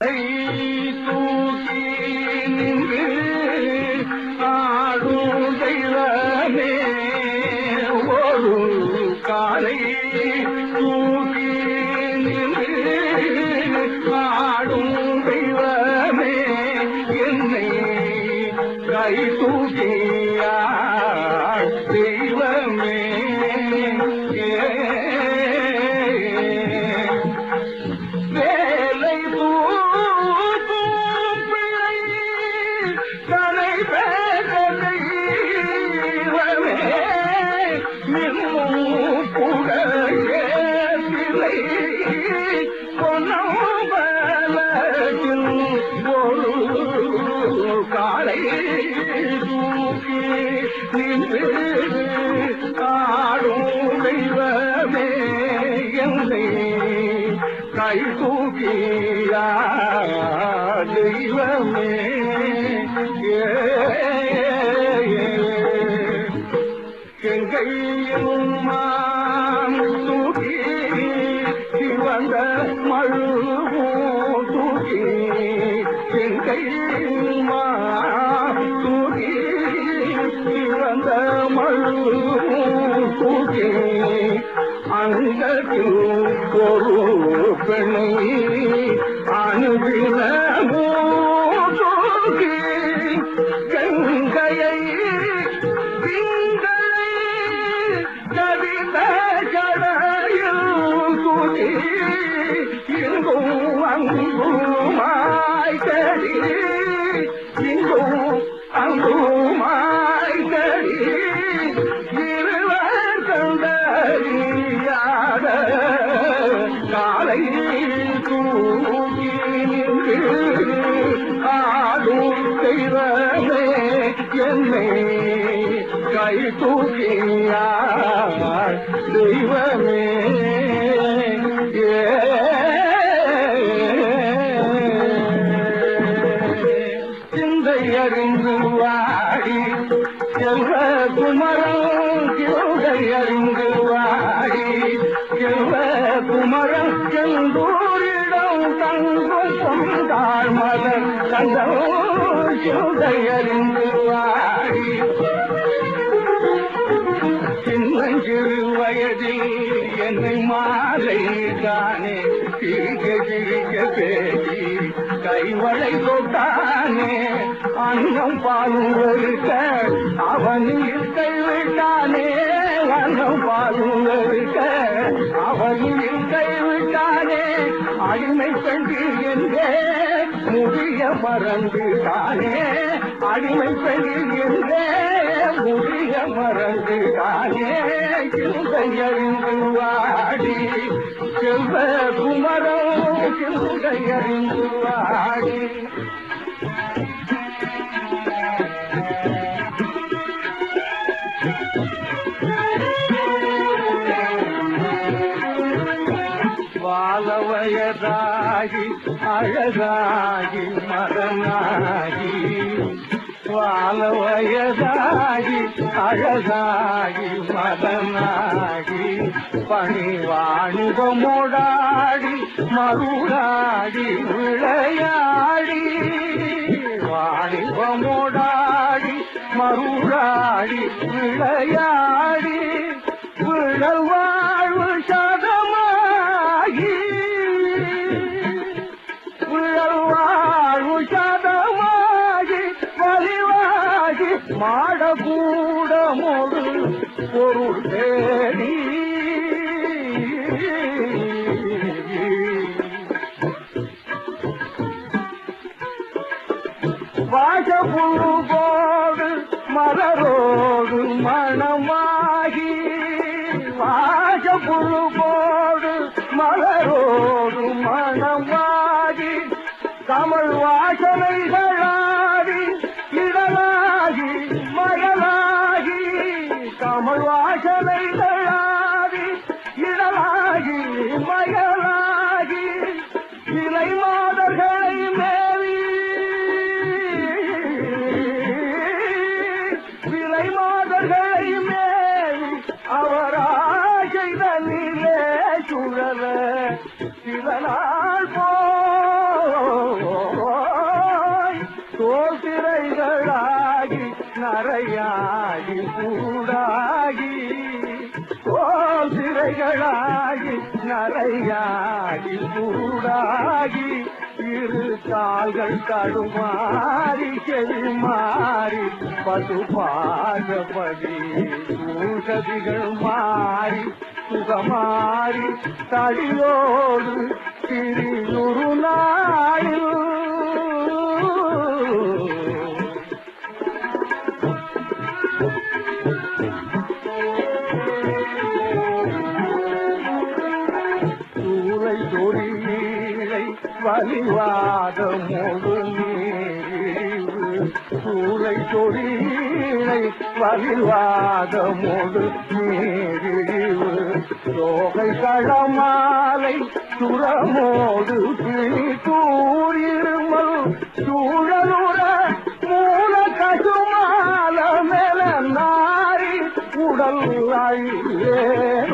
தூக்கி நின்று ஆடும் தெய்வமே ஒரு காலை தூக்கி நின்று ஆடும் தெய்வமே என்னை கை தூக்கியா தெய்வமே ஏ வேலை தூக்கும் பிள்ளை தலை பேரலை மின்னும் புகழே பிள்ளை பொன்னம்பலத்தில் ஒரு காலை தூக்கி நின்று ஆடும் தெய்வமே என்னை கை தூக்கியா தெய்வமே ஏ, ஏ, எங்கையும் மான் தூக்கி சிவந்த மழுவும் தூக்கி எங்கையும் மான் தூக்கி சிவந்த மழுவும் தூக்கி அங்கத்தில் ஒரு பெண்ணை அணுகினமோ தூக்கி கங்கையை திங்களை கவித ஜடையில் தூக்கி இங்கும் அங்குமாய் கடி இங்கும் அங்குமாய் கடி இருவர் கண்டறியாத காலை தூக்கி நின்று ஆடும் தெய்வமே என்னை கை தூக்கியா தெய்வமே ஏ சிந்தை அறிந்து வாடி செல்வ குமரன் சிந்தை அறிந்து வாடி செல்வ குமரன் செந்தூரிடம் தங்கும் கொண்டாள் மலர் தந்தம் சிந்தை அறிந்து வாடி சின்னஞ்சிறு வயதில் என்னை மாலை தானே சிரிக்க சிரிக்க பேசி கைவளை தொட்டானே அன்னம் பாலும் வெறுக்க அவனில் கைவிட்டானே அன்னம் பாலும் வெறுக்க அவனில் கைவிட்டானே அடிமை பெண்டி என்றே முடிய மறந்து தானே அடிமை பெண்டி என்றே முடிய மறந்து தானே சிந்தையறிந்து வாடி செல்வ குமரம் சிந்தையறிந்து வாடி வாழவயதாகி அழகாகி மதனாகி வாழவயதாகி அழகாகி மதனாகி பணிவாணிபமோடாடி மருளாடி விளையாடி வாணிபமோடாடி மருளாடி விளையாடி விழல் வாழ்வு சதமாகி விழல் வாழ்வு சதமாகி வலிவாகி மாடக்கூடமோடு பொருள் தேடி வாசப்புழுவோடு மலரோடு மணமாகி வாசப்புழுவோடு மலரோடு மணமாகி கமல் வாசனைகளாடி இடலாகி மயலாகி கமல் வாசனைகளாடி இடலாகி மயலாகி இலை மாதர்களை மேவி விலை மாதர்களை மே தோசிறைகளாகி நரையாகி கூடாகி தோல் சிறைகளாகி நரையாகி கூடாகி இரு கால்கள் தடுமாறி செவி மாறி பசு பாகபடி சூசதிகள் மாறி சுகமாறி தடியோடு திரியுரு நாளில் சூளை தொழிலை வலிவாத மோடு நீரிழிவு சூளை தொழிலை வலிவாத மோடு நீரிழிவு சோகை களமாலை சுரமோடு பிணி தூரிருமல் சூழலுற மூல கசுமால மேல நாரி உடல் அழியே